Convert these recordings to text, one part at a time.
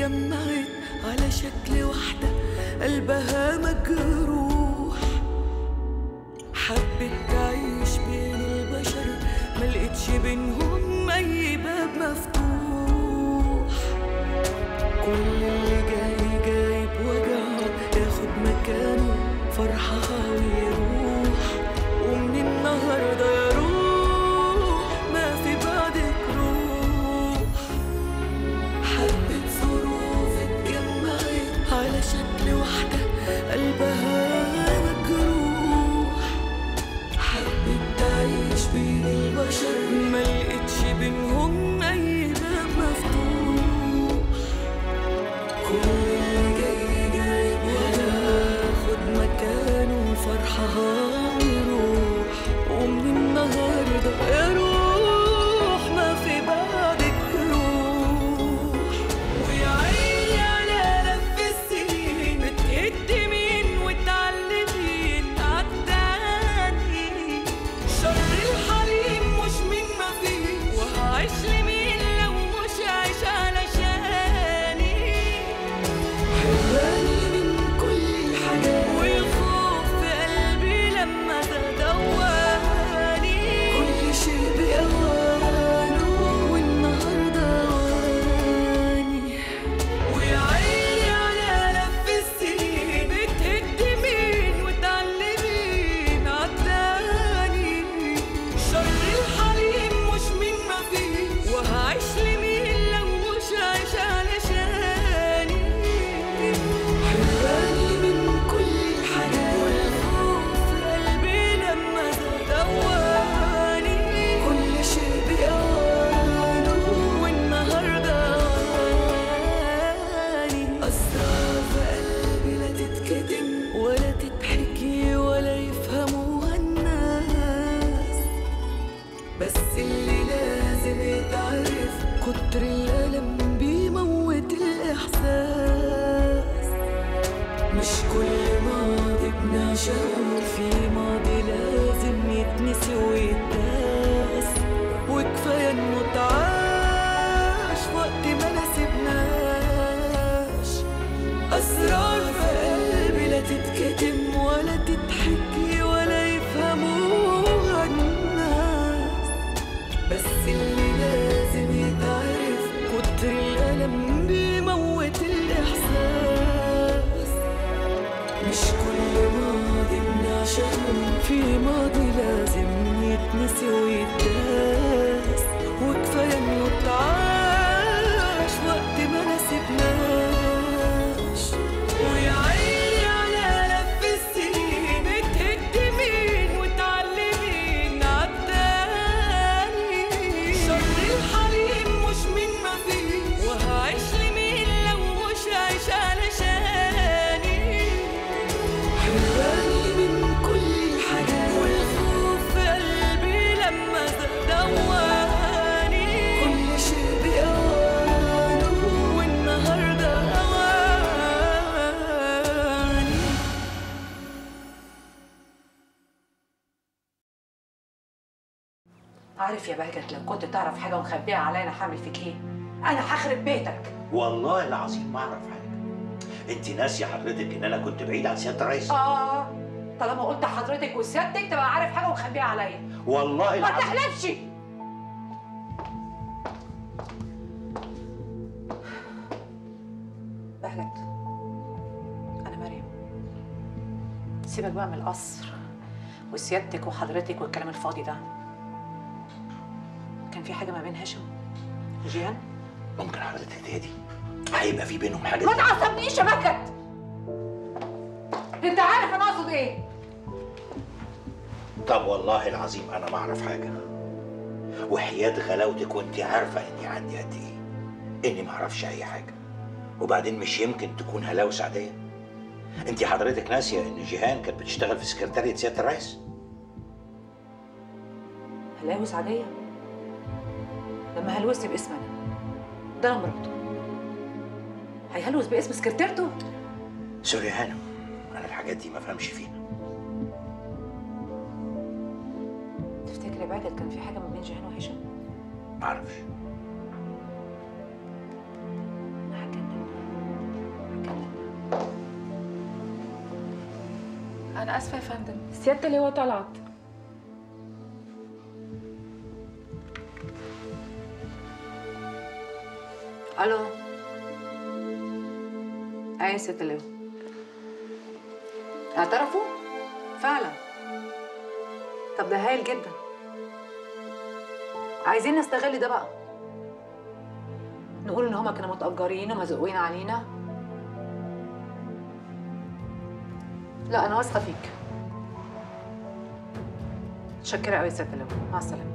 اتجمعت على شكل واحدة قلبها مجروح حبت تعيش بين البشر ملقتش بينهم أي باب مفتوح كل اللي جاي جايب وجعه ياخد مكانه فرحها ويروح ومن النهارده يا روح ما في بعدك روح حبة ظروف اتجمعت على شكل واحدة قلبها مجروح حبت تعيش بين البشر ملقتش بينهم أي باب مفتوح كل اللي جاي جايب وياخد مكانه فرحها ويروح ومن النهارده يا روح ما في بعدك روح ويا عيني على لف السنين بتقدمين وتعلمين عالتاني شر الحليم مش من ما فيه وهعيش لمين لو مش عايش علشاني حراني من كل الحاجات والخوف في قلبي لما تدواني كل شيء بأوانه والنهارده أواني ويا عيني على لف السنين بتهدمين وتعلمين عالتاني شر الحليم مش من ما فيه وهعيش لمين لو مش عايش علشاني حراني من كل الحاجات والخوف في قلبي لما دواني كل شيء بأوانه والنهارده أواني أسرار في قلبي لا تتكتم ولا تتحكي ولا يفهموها الناس بس اللي لازم يتعرف كتر الألم بيموت الإحساس مش كل ماضي بنعشقه في ماضي لازم يتنسي ويتداس وكفاية انه اتعاش وقت ما نسيبناش أسرار في قلبي لا تتكتم ولا تتحكي ولا يفهموها الناس بس اللي لازم يتعرف كتر الألم بيموت الإحساس مش كل ماضي بنعشقه في ماضي لازم يتنسي ويتداس وكفاية إنه اتعاش وقت ما نسيبناش ويا عيني على لف السنين بتهدمين وتعلمين عالتاني شر الحليم مش من ما فيه وهعيش لمين لو مش عايش علشاني حراني من كل الحاجات والخوف في قلبي لما دواني كل شيء بأوانه والنهارده أواني عارف يا بهجت لو كنت تعرف حاجه ومخبيها عليا انا هعمل فيك ايه انا هخرب بيتك والله العظيم ما اعرف حاجه انت ناسيه حضرتك ان انا كنت بعيد عن سياده الرئيس اه طالما قلت حضرتك وسيادتك تبقى عارف حاجه ومخبيها عليا والله ما العظيم تحلفش بهجت انا مريم سيبك بقى من القصر وسيادتك وحضرتك والكلام الفاضي ده كان في حاجه ما بين هاشم وجيهان ممكن حضرتك تهدي هيبقى في بينهم حاجه ما تعصبنيش يا بهجت انت عارف انا اقصد ايه طب والله العظيم انا ما اعرف حاجه وحياة غلاوتك وانت عارفه اني عندي قد ايه اني ما اعرفش اي حاجه وبعدين مش يمكن تكون هلاوس عاديه انت حضرتك ناسيه ان جيهان كانت بتشتغل في سكرتارية سياده الرئيس هلاوس عادية لما هلوست باسم انا ده انا مراته هيهلوس باسم سكرتيرته سوري يا هانم انا الحاجات دي ما فهمش فيها تفتكر يا بهجت كان في حاجة ما بين جيهان وهشام؟ ما اعرفش أنا هتجنن انا اسفه يا فندم سياده اللواء طلعت الو ايه يا ست اللواء اعترفوا فعلا طب ده هايل جدا عايزين نستغل ده بقى نقول ان هما كانوا متأجرين ومزقوين علينا لا انا واثقه فيك متشكره قوي يا ست اللواء مع السلامه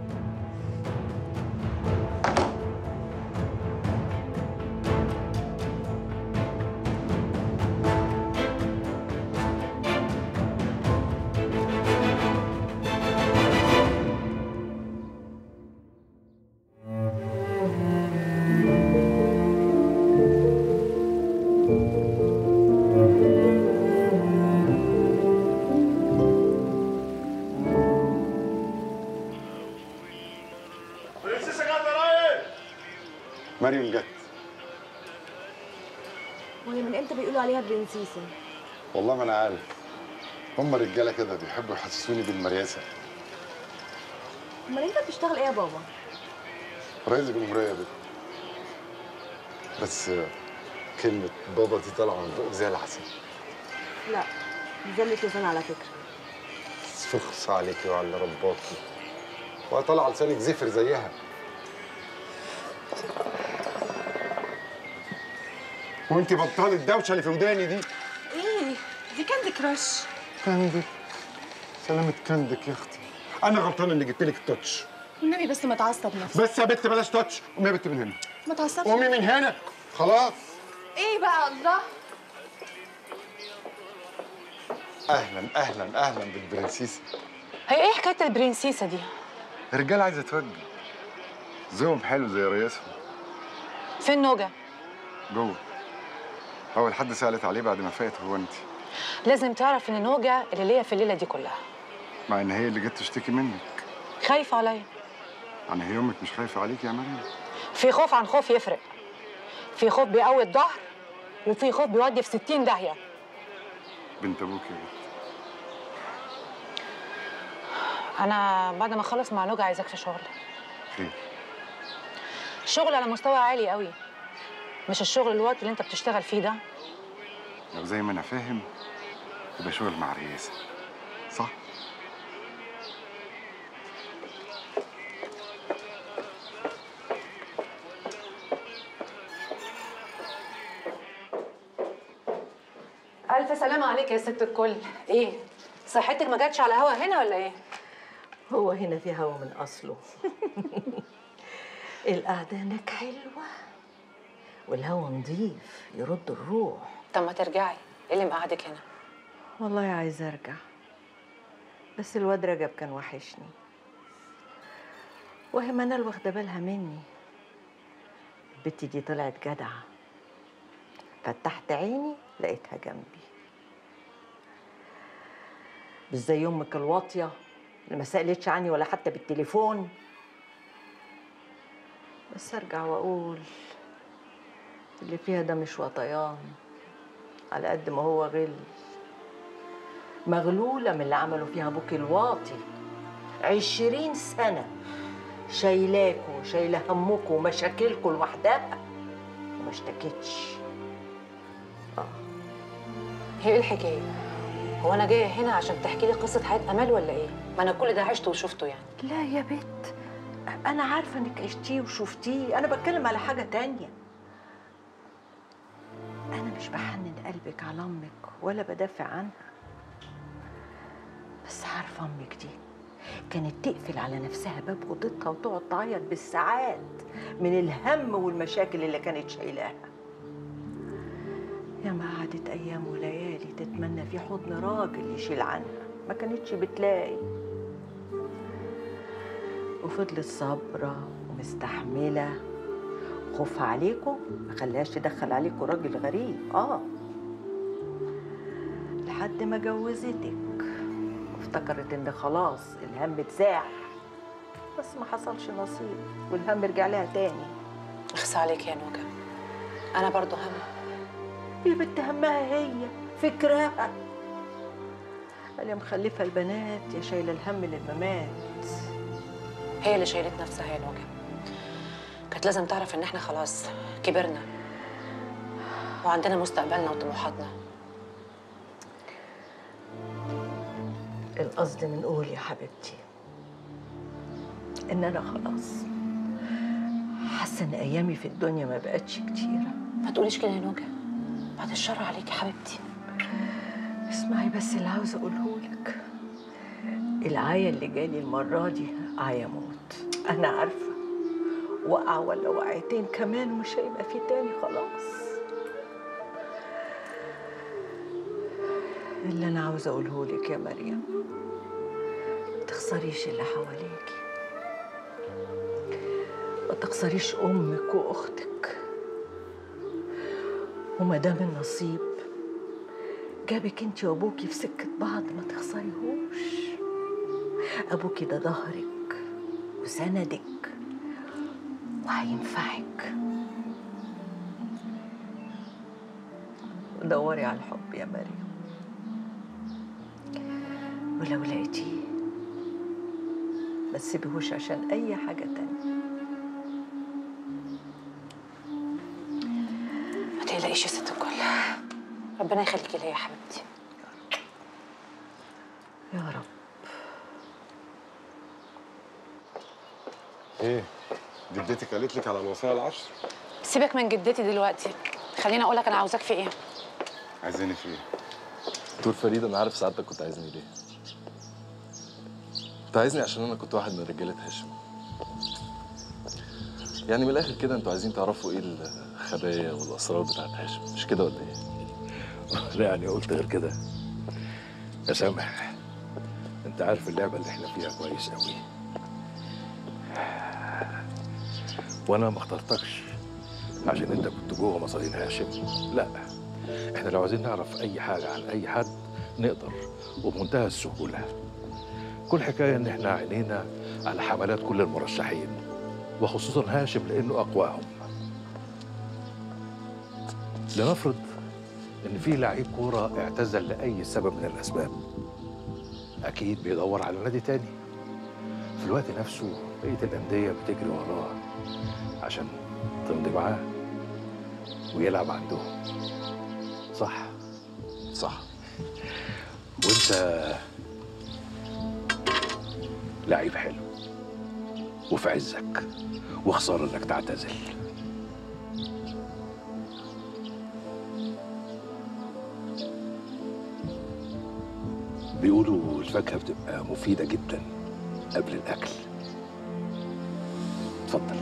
برنسيسة جت ورايا مريم جت وهي من امتى بيقولوا عليها برنسيسة؟ والله ما انا عارف هم رجاله كده بيحبوا يحسسوني بالمرياسه امال انت بتشتغل ايه يا بابا؟ رئيس الجمهوريه بت بس كلمه بابا دي طالعه من بقك زي العسل لا زلة لسان على فكرة فخص عليكي وعلى رباكي وطالعه لسانك زفر زيها وانت بطال الدوشه اللي في وداني دي ايه دي كاندي كراش كندك سلامة كندك يا اختي انا غلطان اني جبت لك التاتش والنبي بس ما تعصب نفسك بس يا بت بلاش تاتش قومي يا بت من هنا ما تعصبش قومي من هنا خلاص ايه بقى الله اهلا اهلا اهلا بالبرنسيسه هي ايه حكايه البرنسيسه دي الرجاله عايزه توجه ذوقهم حلو زي رئيسهم فين نوجا جوه اول حد سالت عليه بعد ما فات هو انت لازم تعرف ان نوجا اللي ليا في الليله دي كلها مع ان هي اللي جت تشتكي منك خايفه عليا يعني هي امك مش خايفه عليك يا مريم في خوف عن خوف يفرق في خوف بيقوي الظهر وفي خوف بيودي في 60 داهيه بنت ابوك يا بت انا بعد ما اخلص مع نوجا عايزاك في شغل خير شغل على مستوى عالي قوي مش الشغل الوقت اللي انت بتشتغل فيه ده لو زي ما انا فاهم يبقى شغل مع رئيسه صح الف سلامه عليك يا ست الكل ايه صحتك ما جاتش على هوا هنا ولا ايه هو هنا في هوا من اصله القعده هناك حلوه والهوا نظيف يرد الروح طب ما ترجعي ايه اللي مقعدك هنا والله عايزه ارجع بس الواد رجب كان وحشني وهي منال واخده بالها مني البت دي طلعت جدعه فتحت عيني لقيتها جنبي مش زي امك الواطيه اللي ما سالتش عني ولا حتى بالتليفون بس ارجع واقول اللي فيها ده مش وطيان على قد ما هو غل مغلولة من اللي عملوا فيها ابوك الواطي عشرين سنة شايلاكوا شايلة همكوا ومشاكلكوا لوحدها وما اشتكتش هي ايه الحكايه هو انا جايه هنا عشان تحكي لي قصه حياه امال ولا ايه ما انا كل ده عشته وشفته يعني لا يا بت أنا عارفة إنك عشتيه وشفتيه أنا بتكلم على حاجة تانية أنا مش بحنن قلبك على أمك ولا بدافع عنها بس عارفة أمك دي كانت تقفل على نفسها باب أوضتها وتقعد تعيط بالساعات من الهم والمشاكل اللي كانت شايلاها يا ما قعدت أيام وليالي تتمنى في حضن راجل يشيل عنها ما كانتش بتلاقي وفضلت صابرة ومستحملة خوفها عليكم ما خلاهاش تدخل عليكم راجل غريب اه لحد ما جوزتك وافتكرت ان خلاص الهم اتزاح بس ما حصلش نصيب والهم رجع لها تاني اخس عليك يا نوجا انا برضو هم يا بنت همها هي فكرها قال يا مخلفه البنات يا شايله الهم للممات هي اللي شايلت نفسها يا نوجه كانت لازم تعرف ان احنا خلاص كبرنا وعندنا مستقبلنا وطموحاتنا القصد من قول يا حبيبتي ان انا خلاص حاسه ان ايامي في الدنيا ما بقتش كتيره ما تقوليش كده يا نوجه بعد الشر عليك يا حبيبتي اسمعي بس اللي عاوزه اقوله لك العايه اللي جالي المره دي عايه موت انا عارفه وقع ولا وقعتين كمان مش هيبقى في تاني خلاص اللي انا عاوزه اقوله لك يا مريم ما تخسريش اللي حواليكي ما تخسريش امك واختك وما دام النصيب جابك انت وابوكي في سكه بعض ما تخسريهوش ابوكي ده ظهرك وسندك وهينفعك دوري على الحب يا مريم ولو لقيتيه ما تسيبيهوش عشان اي حاجه تانية ما تقلقيش يا ست الكل ربنا يخليكي ليا يا حبيبتي يا رب ايه جدتك قالت لك على الوصايا العشر سيبك من جدتي دلوقتي خليني اقول لك انا عاوزاك في ايه عايزاني في ايه دكتور فريد انا عارف سعادتك كنت عايزني ليه كنت عايزني عشان انا كنت واحد من رجاله هاشم يعني من الاخر كده انتوا عايزين تعرفوا ايه الخبايا والاسرار بتاعت هاشم مش كده ولا ايه لا يعني قلت غير كده يا سامح انت عارف اللعبه اللي احنا فيها كويس قوي وانا ما اخترتكش عشان انت كنت جوه مصارين هاشم لا احنا لو عايزين نعرف اي حاجه عن اي حد نقدر وبمنتهى السهوله كل حكايه ان احنا عينينا على حملات كل المرشحين وخصوصا هاشم لانه اقواهم لنفرض ان في لعيب كوره اعتزل لاي سبب من الاسباب اكيد بيدور على نادي تاني في الوقت نفسه بقيه الانديه بتجري وراه عشان تمضي معاه ويلعب عندهم صح صح وانت لعيب حلو وفي عزك وخساره انك تعتزل بيقولوا الفاكهه بتبقى مفيده جدا قبل الاكل اتفضل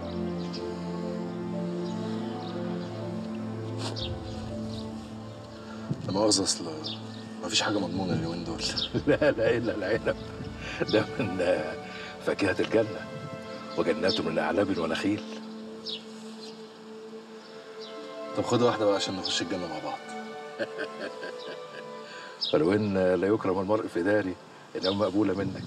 لا مؤاخذه اصل مفيش حاجه مضمونه اليومين دول لا لا الا العنب ده من فاكهه الجنه وجنات من اعلام ونخيل طب خد واحده بقى عشان نخش الجنه مع بعض ولو ان لا يكرم المرء في داري انما مقبوله منك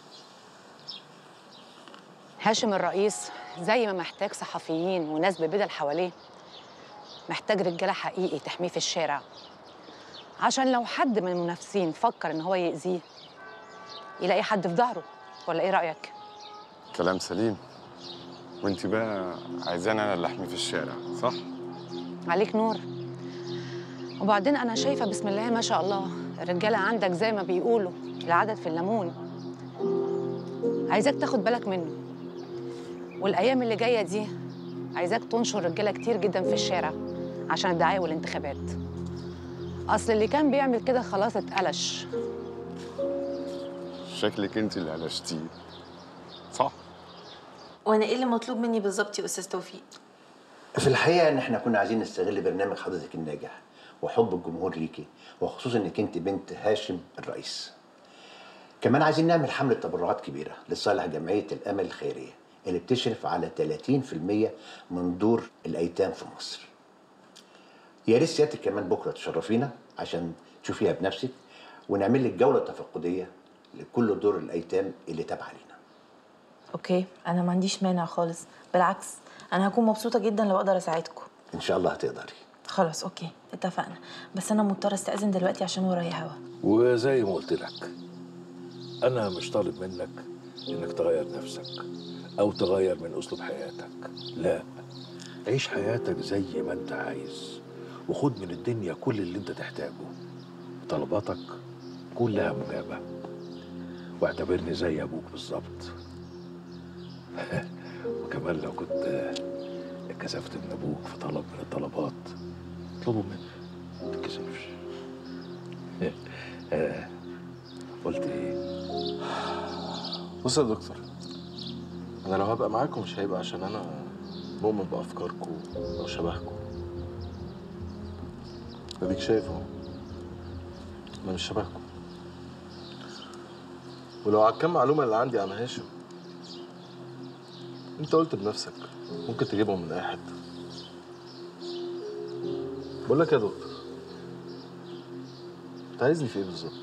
هاشم الرئيس زي ما محتاج صحفيين وناس ببدل حواليه محتاج رجاله حقيقي تحميه في الشارع عشان لو حد من المنافسين فكر ان هو يأذيه يلاقي حد في ظهره ولا ايه رأيك؟ كلام سليم وانت بقى عايزاني انا اللي احمي في الشارع صح عليك نور وبعدين انا شايفه بسم الله ما شاء الله الرجاله عندك زي ما بيقولوا العدد في الليمون عايزاك تاخد بالك منه والايام اللي جايه دي عايزاك تنشر رجاله كتير جدا في الشارع عشان الدعايه والانتخابات اصل اللي كان بيعمل كده خلاص اتقلش شكلك انت اللي قلشتيه صح وانا ايه اللي مطلوب مني بالظبط يا استاذ توفيق في الحقيقه ان احنا كنا عايزين نستغل برنامج حضرتك الناجح وحب الجمهور ليكي وخصوصا انك انت بنت هاشم الرئيس كمان عايزين نعمل حمله تبرعات كبيره لصالح جمعيه الامل الخيريه اللي بتشرف على 30% من دور الايتام في مصر يا ريت سيادتك كمان بكره تشرفينا عشان تشوفيها بنفسك ونعمل لك جوله تفقديه لكل دور الايتام اللي تابعه لينا اوكي انا ما عنديش مانع خالص بالعكس انا هكون مبسوطه جدا لو اقدر اساعدكم ان شاء الله هتقدري خلاص اوكي اتفقنا بس انا مضطره استاذن دلوقتي عشان ورايا هوا وزي ما قلت لك انا مش طالب منك انك تغير نفسك او تغير من اسلوب حياتك لا عيش حياتك زي ما انت عايز وخد من الدنيا كل اللي انت تحتاجه طلباتك كلها مجابه واعتبرني زي ابوك بالظبط وكمان لو كنت اتكسفت من ابوك في طلب من الطلبات اطلبه مني ما تتكسفش آه، قلت ايه بص يا دكتور انا لو هبقى معاكم مش هيبقى عشان انا مؤمن بافكاركم او شبهكم اديك شايف اهو انا مش شبهكم ولو على الكام معلومه اللي عندي عن هاشم انت قلت بنفسك ممكن تجيبهم من اي حته بقول لك يا دكتور انت عايزني في ايه بالظبط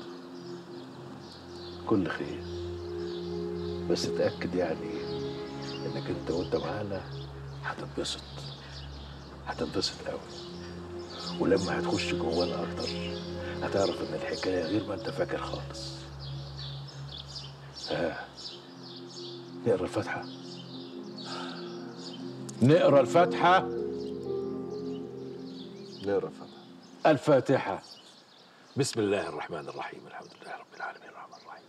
كل خير بس تأكد يعني انك انت وانت معانا هتنبسط هتنبسط قوي ولما هتخش جوانا اكتر هتعرف ان الحكايه غير ما انت فاكر خالص ها نقرا الفاتحه نقرا الفاتحه نقرا الفاتحه الفاتحه بسم الله الرحمن الرحيم الحمد لله رب العالمين الرحمن الرحيم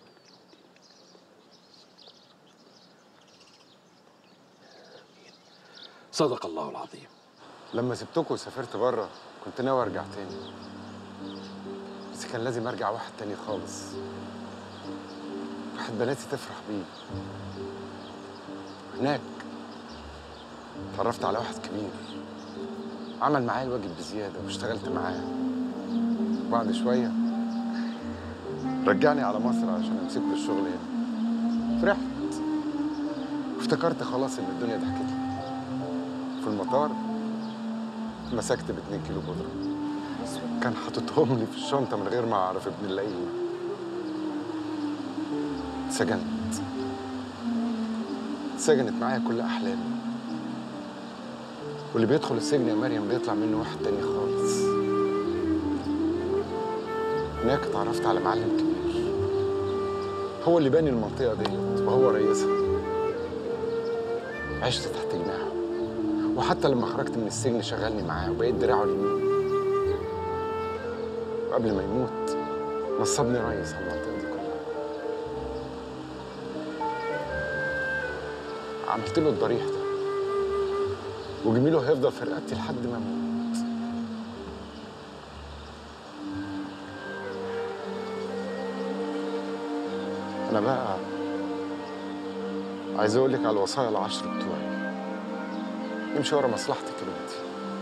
صدق الله العظيم لما سبتكم وسافرت بره كنت ناوي ارجع تاني بس كان لازم ارجع واحد تاني خالص واحد بناتي تفرح بيه هناك اتعرفت على واحد كبير عمل معايا الواجب بزيادة واشتغلت معاه وبعد شوية رجعني على مصر عشان امسك له الشغل هنا فرحت وافتكرت خلاص ان الدنيا ضحكت لي في المطار مسكت ب 2 كيلو بودرة كان حاططهم لي في الشنطة من غير ما أعرف ابن اللئيم اتسجنت اتسجنت معايا كل أحلامي واللي بيدخل السجن يا مريم بيطلع منه واحد تاني خالص هناك اتعرفت على معلم كبير هو اللي باني المنطقة ديت وهو رئيسها عشت تحت جناحه وحتى لما خرجت من السجن شغلني معاه وبقيت دراعه اليمين وقبل ما يموت نصبني رئيس على المنطقة دي كلها عملت له الضريح ده وجميله هيفضل في رقبتي لحد ما اموت انا بقى عايز اقول لك على الوصايا العشر بتوعي امشي ورا مصلحتك انت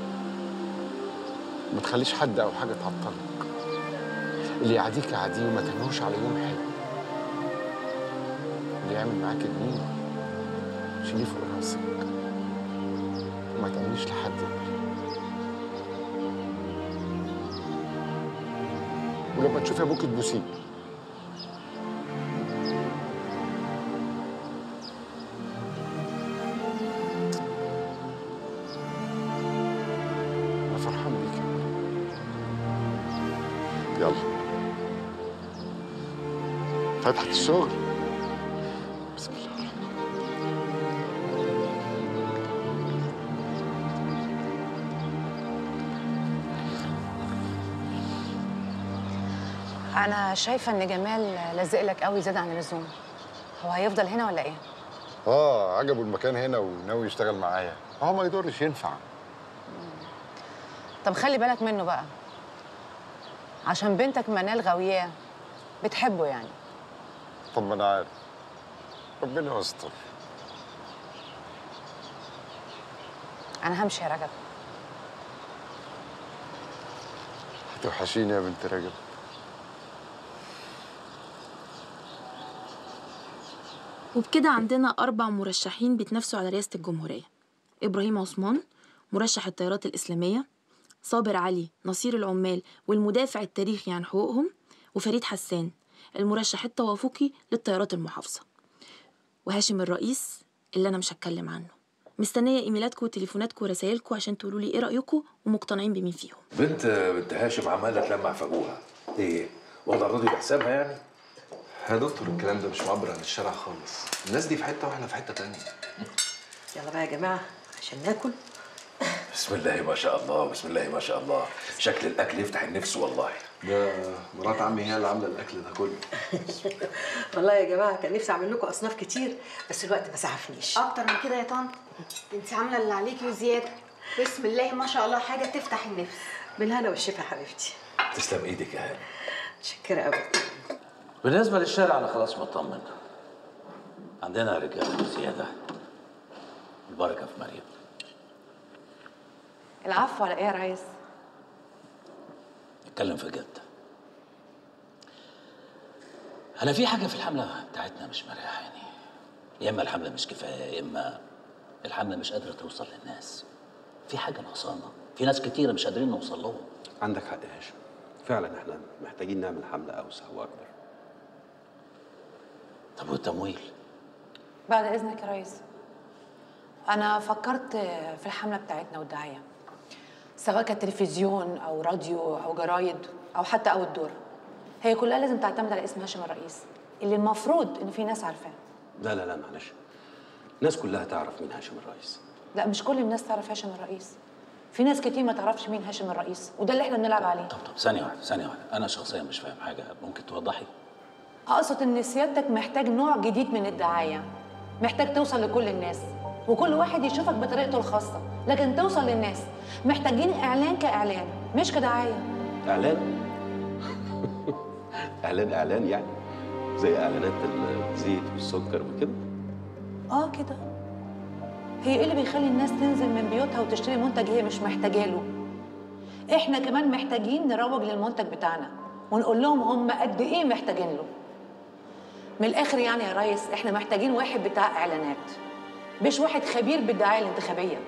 ما تخليش حد او حاجه تعطلك اللي يعاديك عاديه وما تهنوش على يوم حلو اللي يعمل معاك جميل شيليه فوق راسك وما تعمليش لحد يا مريم. ولما تشوفي ابوك تبوسيه انا فرحان بيك يا مريم. يلا فتحت الشغل بسم الله الرحمن الرحيم انا شايفه ان جمال لازق لك قوي زياده عن اللزوم هو هيفضل هنا ولا ايه اه عجبه المكان هنا وناوي يشتغل معايا هو ما يضرش ينفع طب خلي بالك منه بقى عشان بنتك منال غاوياه بتحبه يعني طب ما انا عارف ربنا يستر انا همشي يا رجب هتوحشيني يا بنت رجب وبكده عندنا أربع مرشحين بيتنافسوا على رئاسة الجمهورية إبراهيم عثمان مرشح التيارات الإسلامية صابر علي نصير العمال والمدافع التاريخي عن حقوقهم وفريد حسان المرشح التوافقي للتيارات المحافظة وهاشم الرئيس اللي أنا مش هتكلم عنه مستنيه ايميلاتكم وتليفوناتكم ورسايلكم عشان تقولوا لي ايه رايكم ومقتنعين بمين فيهم بنت بنت هاشم عماله تلمع في ابوها ايه واخده الراضي بحسابها يعني يا دكتور الكلام ده مش معبر عن الشارع خالص الناس دي في حته واحنا في حته تانية يلا بقى يا جماعه عشان ناكل بسم الله ما شاء الله بسم الله ما شاء الله شكل الاكل يفتح النفس والله ده مرات عمي هي اللي عامله الاكل ده كله والله يا جماعه كان نفسي اعمل لكم اصناف كتير بس الوقت ما سعفنيش اكتر من كده يا طنط انت عامله اللي عليكي وزياده بسم الله ما شاء الله حاجه تفتح النفس بالهنا والشفا يا حبيبتي تسلم ايدك يا هاني متشكره قوي بالنسبة للشارع أنا خلاص مطمن عندنا رجالة زيادة البركة في مريم العفو على ايه يا ريس نتكلم في جد أنا في حاجة في الحملة بتاعتنا مش مريحاني يا إما الحملة مش كفاية يا إما الحملة مش قادرة توصل للناس في حاجة ناقصانا في ناس كتيرة مش قادرين نوصل لهم عندك حق يا هاشم فعلا احنا محتاجين نعمل حملة أوسع وأكبر طب والتمويل بعد اذنك يا ريس انا فكرت في الحمله بتاعتنا والدعايه سواء كانت تلفزيون او راديو او جرايد او حتى او الدور هي كلها لازم تعتمد على اسم هاشم الرئيس اللي المفروض ان في ناس عارفاه لا لا لا معلش الناس كلها تعرف مين هاشم الرئيس لا مش كل الناس تعرف هاشم الرئيس في ناس كتير ما تعرفش مين هاشم الرئيس وده اللي احنا بنلعب عليه طب ثانية واحدة ثانية واحدة أنا شخصيا مش فاهم حاجة ممكن توضحي اقصد ان سيادتك محتاج نوع جديد من الدعايه محتاج توصل لكل الناس وكل واحد يشوفك بطريقته الخاصه لكن توصل للناس محتاجين اعلان كاعلان مش كدعايه إعلان إعلان إعلان يعني زي إعلانات الزيت والسكر وكده اه كده هي ايه اللي بيخلي الناس تنزل من بيوتها وتشتري منتج هي مش محتاجه له احنا كمان محتاجين نروج للمنتج بتاعنا ونقول لهم هم قد ايه محتاجين له من الاخر يعني يا ريس احنا محتاجين واحد بتاع اعلانات مش واحد خبير بالدعايه الانتخابيه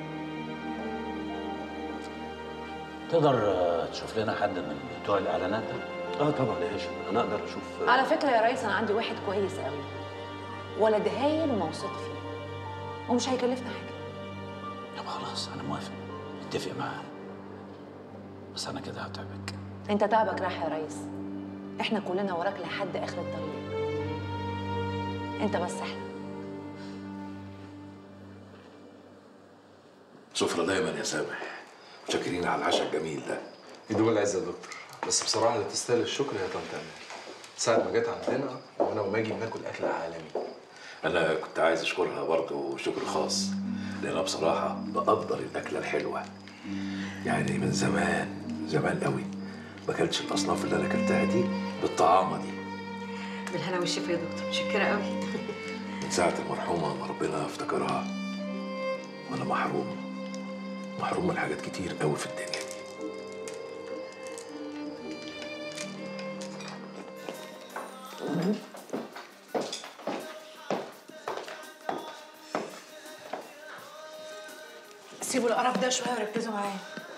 تقدر آه، تشوف لنا حد من بتوع الإعلانات ده؟ اه طبعا يا هاشم انا اقدر اشوف على فكره يا ريس انا عندي واحد كويس قوي ولد هايل وموثوق فيه ومش هيكلفنا حاجه طب خلاص أنا موافق اتفق معاه بس أنا كده هتعبك انت تعبك راح يا ريس احنا كلنا وراك لحد اخر الطريق انت بس احنا سفرة دايما يا سامح متشكرين على العشاء الجميل ده يدوم العز يا دكتور بس بصراحه اللي تستاهل الشكر هي طنط امال ساعة ما جت عندنا وانا وماجي بناكل اكل عالمي أنا كنت عايز أشكرها برضه شكر خاص لأن بصراحة بقدر الأكلة الحلوة يعني من زمان زمان قوي ما كانتش الأصناف اللي أنا أكلتها دي بالطعامة دي بالهنا والشفا يا دكتور متشكره قوي من ساعة المرحومة ما ربنا افتكرها وأنا محروم محروم من حاجات كتير قوي في الدنيا دي سيبوا القرف ده شويه وركزوا معايا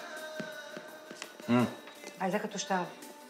امم عايزاكم تشتغلوا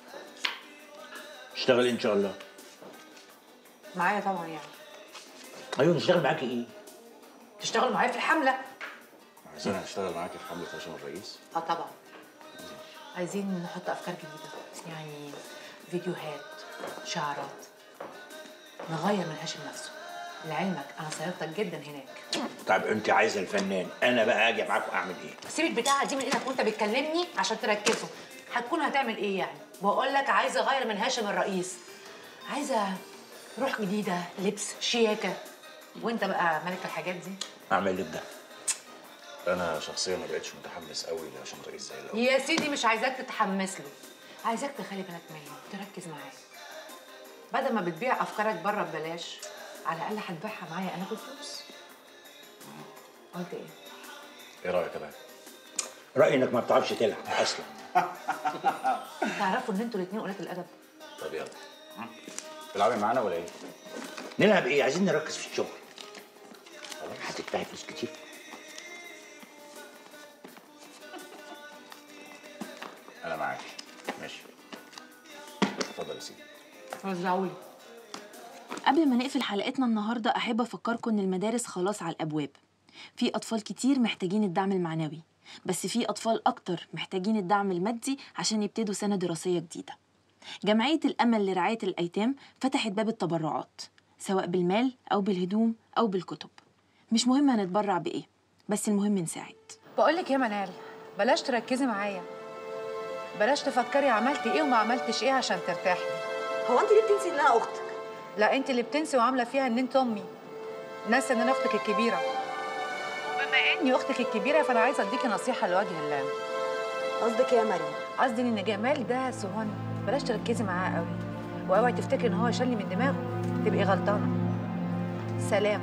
اشتغلي إن شاء الله معايا طبعا يعني أيوه نشتغل معاكي إيه؟ تشتغلوا معايا في الحمله عايزين اشتغل معاكي في حمله هاشم الرئيس اه طبعا عايزين نحط افكار جديده يعني فيديوهات شعارات نغير من هاشم نفسه لعلمك انا صيرتك جدا هناك طب أنت عايزة الفنان أنا بقى أجي معاكم أعمل إيه؟ سيب البتاعه دي من ايدك وانت بتكلمني عشان تركزوا هتكون هتعمل ايه يعني بقول لك عايزه اغير من هاشم الرئيس عايزه روح جديده لبس شياكه وانت بقى ملك الحاجات دي أعمل لك ده انا شخصيا ما بقتش متحمس قوي لهاشم الرئيس زي الاول يا سيدي مش عايزاك تتحمس له عايزاك تخلي بالك منه تركز معاه بدل ما بتبيع افكارك بره ببلاش على الاقل هتبيعها معايا انا بفلوس قلت ايه ايه رايك يا بقى؟ رأيي إنك ما بتعرفش تلعب أصلا تعرفوا ان انتوا الاثنين قلات الادب طب يلا تلعبي معانا ولا ايه؟ نلعب إيه؟ عايزين نركز في الشغل هتدفعي فلوس كتير انا معاك ماشي اتفضل يا سيدي وزعولي قبل ما نقفل حلقتنا النهارده احب افكركم ان المدارس خلاص على الابواب في أطفال كتير محتاجين الدعم المعنوي بس في أطفال أكتر محتاجين الدعم المادي عشان يبتدوا سنة دراسية جديدة جمعية الأمل لرعاية الأيتام فتحت باب التبرعات سواء بالمال أو بالهدوم أو بالكتب مش مهم هنتبرع بإيه بس المهم نساعد بقول لك يا منال بلاش تركزي معايا بلاش تفكري عملتي ايه وما عملتش ايه عشان ترتاحي هو انت ليه بتنسي انها اختك لا انت اللي بتنسي وعامله فيها ان انت امي ناسه ان انا اختك الكبيره وبما اني اختك الكبيره فانا عايزه اديكي نصيحه لوجه الله قصدك ايه يا مريم قصدي ان جمال ده سهون بلاش تركزي معاه قوي واوعي تفتكري ان هو شلي من دماغه تبقي غلطانه سلام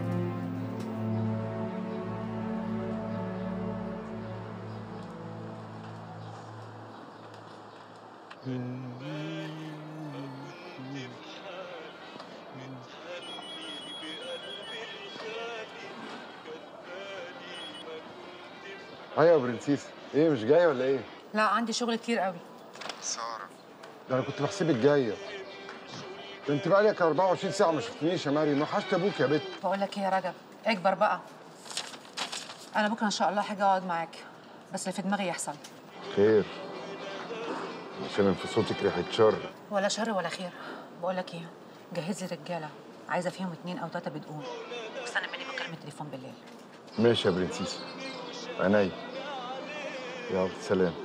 ايوه يا برنسيس ايه مش جايه ولا ايه؟ لا عندي شغل كتير قوي ساره ده انا كنت بحسبك جايه ده انت بقالك 24 ساعه ما شفتنيش يا مريم وحشت ابوك يا بت بقول لك ايه يا رجب اكبر بقى انا بكره ان شاء الله هاجي اقعد معاك بس اللي في دماغي يحصل خير عشان في صوتك ريحه شر ولا شر ولا خير بقول لك ايه جهز لي رجاله عايزه فيهم اتنين او تلاته بدقون واستنى مني مكالمه تليفون بالليل ماشي يا برنسيس عينيا يلا سلام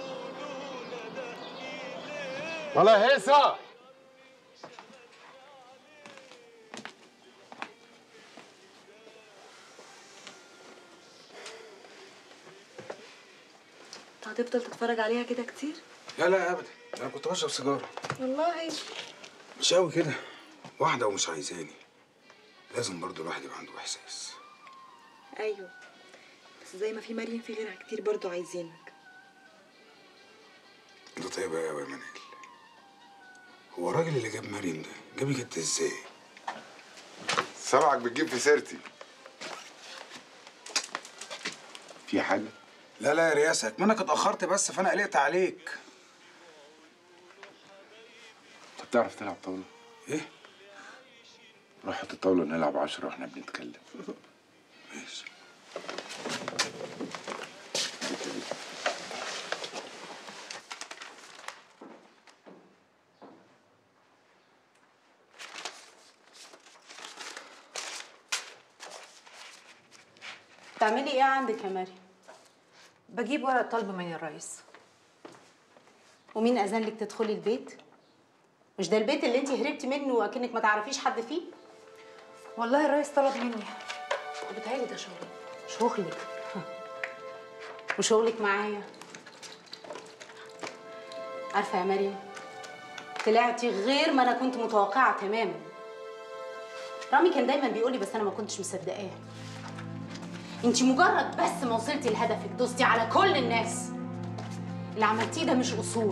ولا هيصه انت هتفضل تتفرج عليها كده كتير لا لا ابدا انا كنت بشرب سيجاره والله مش قوي كده واحده ومش عايزاني لازم برضو الواحد يبقى عنده احساس ايوه بس زي ما في مريم في غيرها كتير برضو عايزينك انت طيبه قوي يا منال هو الراجل اللي جاب مريم ده جابك انت ازاي سامعك بتجيب في سيرتي في حاجه لا لا يا رياسك ما انا اتاخرت بس فانا قلقت عليك انت بتعرف تلعب طاوله ايه روح حط الطاوله نلعب عشرة واحنا بنتكلم ماشي بتعملي ايه عندك يا مريم بجيب ورق طلب من الرئيس ومين اذن لك تدخلي البيت مش ده البيت اللي انت هربتي منه واكنك ما تعرفيش حد فيه والله الرئيس طلب مني وبتهيألي ده شغلي شغلك وشغلك معايا عارفه يا مريم طلعتي غير ما انا كنت متوقعه تماما رامي كان دايما بيقولي بس انا ما كنتش مصدقاه انت مجرد بس ما وصلتي لهدفك دوستي على كل الناس اللي عملتيه ده مش اصول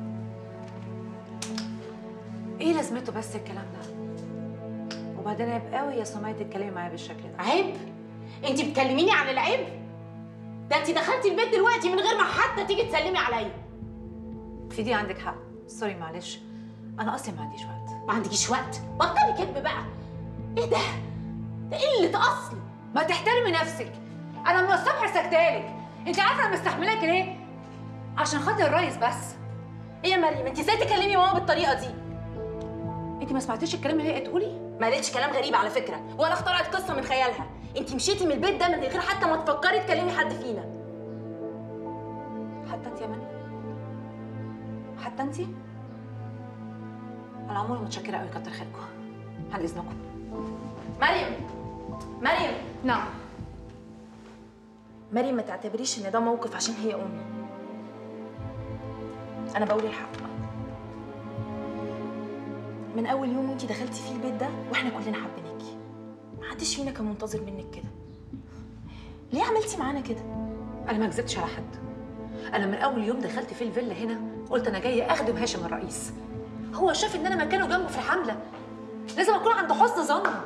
ايه لازمته بس الكلام ده وبعدين عيب قوي يا سمية تتكلمي معايا بالشكل ده عيب انت بتكلميني عن العيب ده انت دخلتي البيت دلوقتي من غير ما حتى تيجي تسلمي عليا في دي عندك حق سوري معلش انا اصلي ما عنديش وقت ما عندكيش وقت بطلي كدب بقى ايه ده ده قله اصل ما تحترمي نفسك انا من الصبح سكتالك انت عارفه انا مستحملاك ليه عشان خاطر الريس بس ايه يا مريم انت ازاي تكلمي ماما بالطريقه دي انت ما سمعتيش الكلام اللي هي تقولي ما لقيتش كلام غريب على فكره ولا اخترعت قصه من خيالها انت مشيتي من البيت ده من غير حتى ما تفكري تكلمي حد فينا حتى انت يا منى حتى انت انا عموما متشكره قوي كتر خيركم عن اذنكم مريم مريم نعم مريم ما تعتبريش ان ده موقف عشان هي امي انا بقول الحق من اول يوم وانتي دخلتي فيه البيت ده واحنا كلنا حابينك محدش فينا كان منتظر منك كده ليه عملتي معانا كده انا ما كذبتش على حد انا من اول يوم دخلت في الفيلا هنا قلت انا جايه اخدم هاشم الرئيس هو شاف ان انا مكانه جنبه في الحمله لازم اكون عند حسن ظنه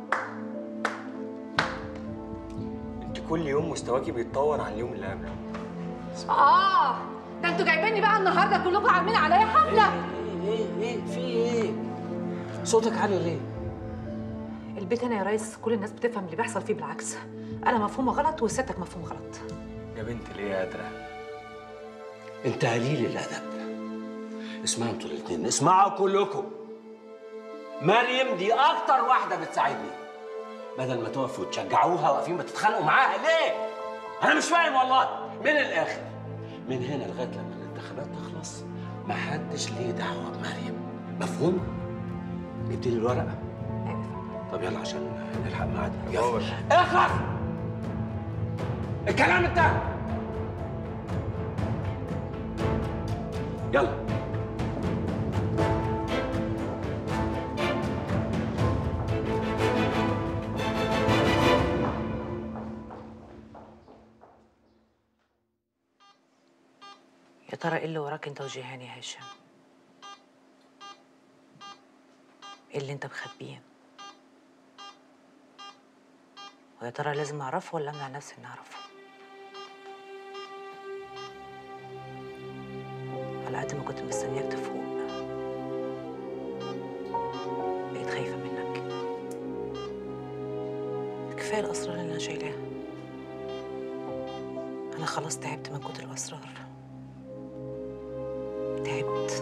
انت كل يوم مستواكي بيتطور عن اليوم اللي قبله اه ده انتوا جايبيني بقى النهارده كلكم عاملين عليا حمله ايه ايه في ايه صوتك عالي ليه البيت هنا يا ريس كل الناس بتفهم اللي بيحصل فيه بالعكس انا مفهومه غلط وستك مفهوم غلط يا بنت ليه قادرة انت قليل الادب اسمعوا انتوا الاثنين اسمعوا كلكم مريم دي اكتر واحده بتساعدني بدل ما تقفوا وتشجعوها واقفين بتتخانقوا معاها ليه انا مش فاهم والله من الاخر من هنا لغايه لما الانتخابات تخلص محدش ليه دعوه بمريم مفهوم جبت لي الورقه طب يلا عشان نلحق ميعادنا يلا اخلص الكلام انتهى يلا يا ترى ايه اللي وراك انت وجيهان يا هاشم ايه اللي انت مخبيه ويا ترى لازم اعرفه ولا امنع نفسي اني اعرفه على قد ما كنت مستنياك تفوق بقيت خايفه منك كفايه الاسرار اللي انا شايلاها انا خلاص تعبت من كتر الاسرار تعبت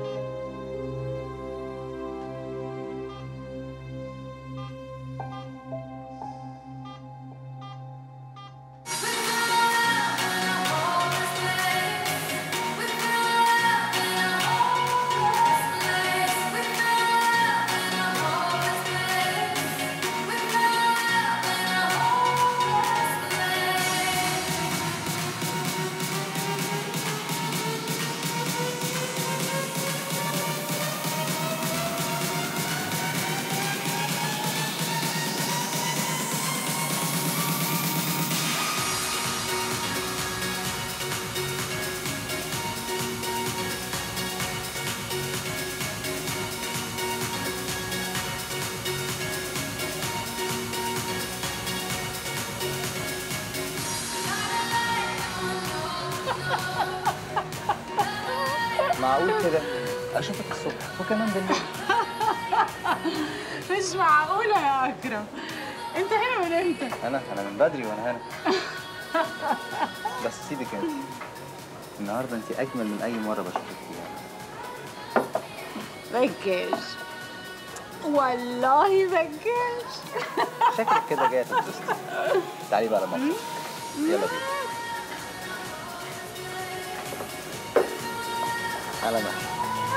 معقول كده اشوفك الصبح وكمان بالليل مش معقولة يا أكرم أنت هنا من إمتى؟ انا انا من بدري وانا هنا بس سيبك انت النهارده انت اجمل من اي مره بشوفك فيها بكاش والله بكاش شكلك كده جايه تتبسطي تعالي بقى لما أفرجك. يلا بينا على مهلك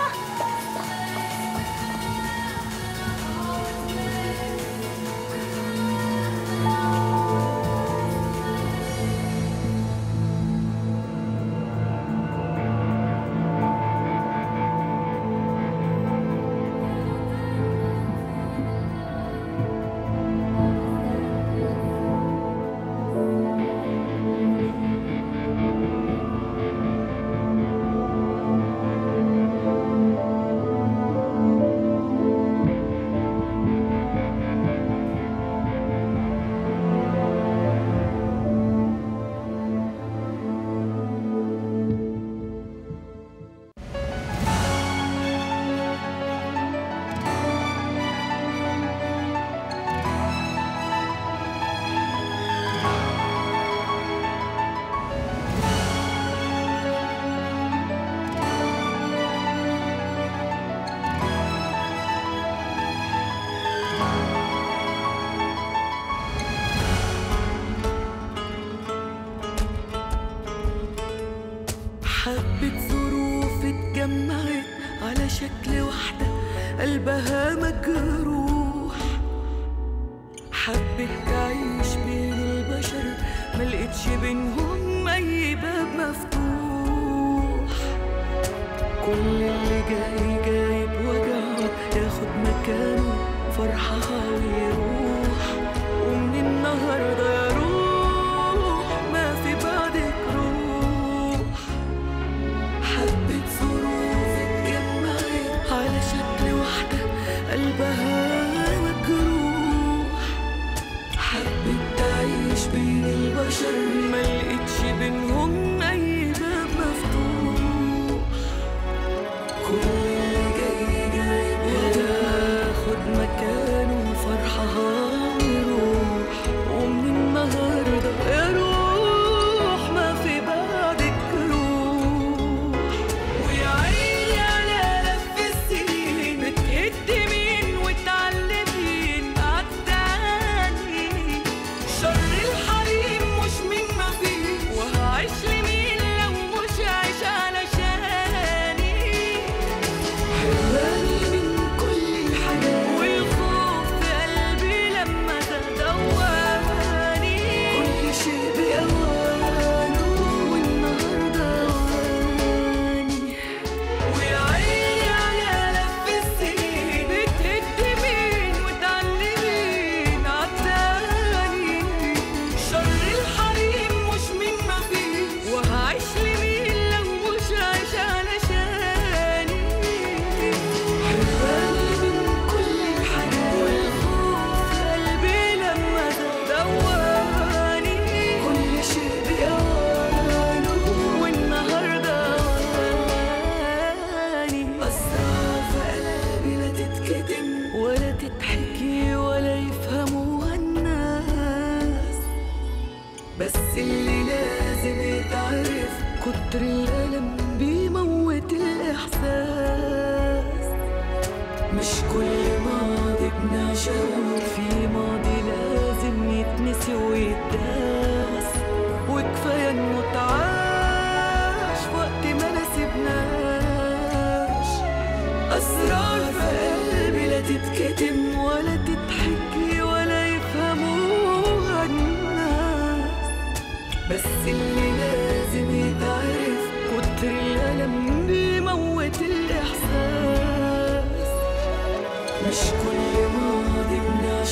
حبة ظروف اتجمعت على شكل واحدة قلبها مجروح حبت تعيش بين البشر ملقتش بينهم أي باب مفتوح كل اللي جاي جاي بوجعه ياخد مكانه فرحها ويروح ومن النهارده يا روح ما في بعدك روح حبة ظروف اتجمعت على شكل واحدة قلبها مجروح حبت تعيش بين البشر ملقتش بينهم أي باب مفتوح كل اللي جاي جاي ياخد مكانه فرحها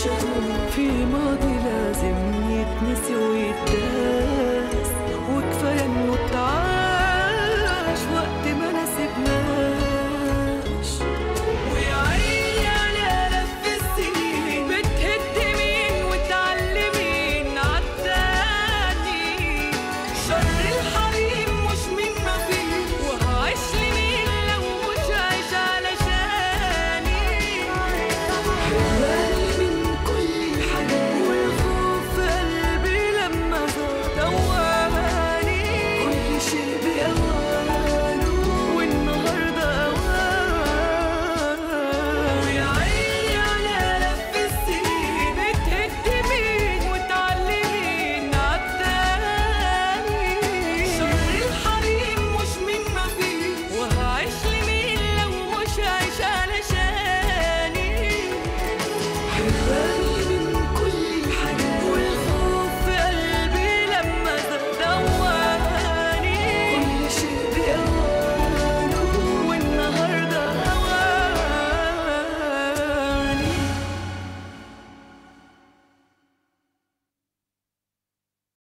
شغل في ماضي لازم يتنسي ويتداوى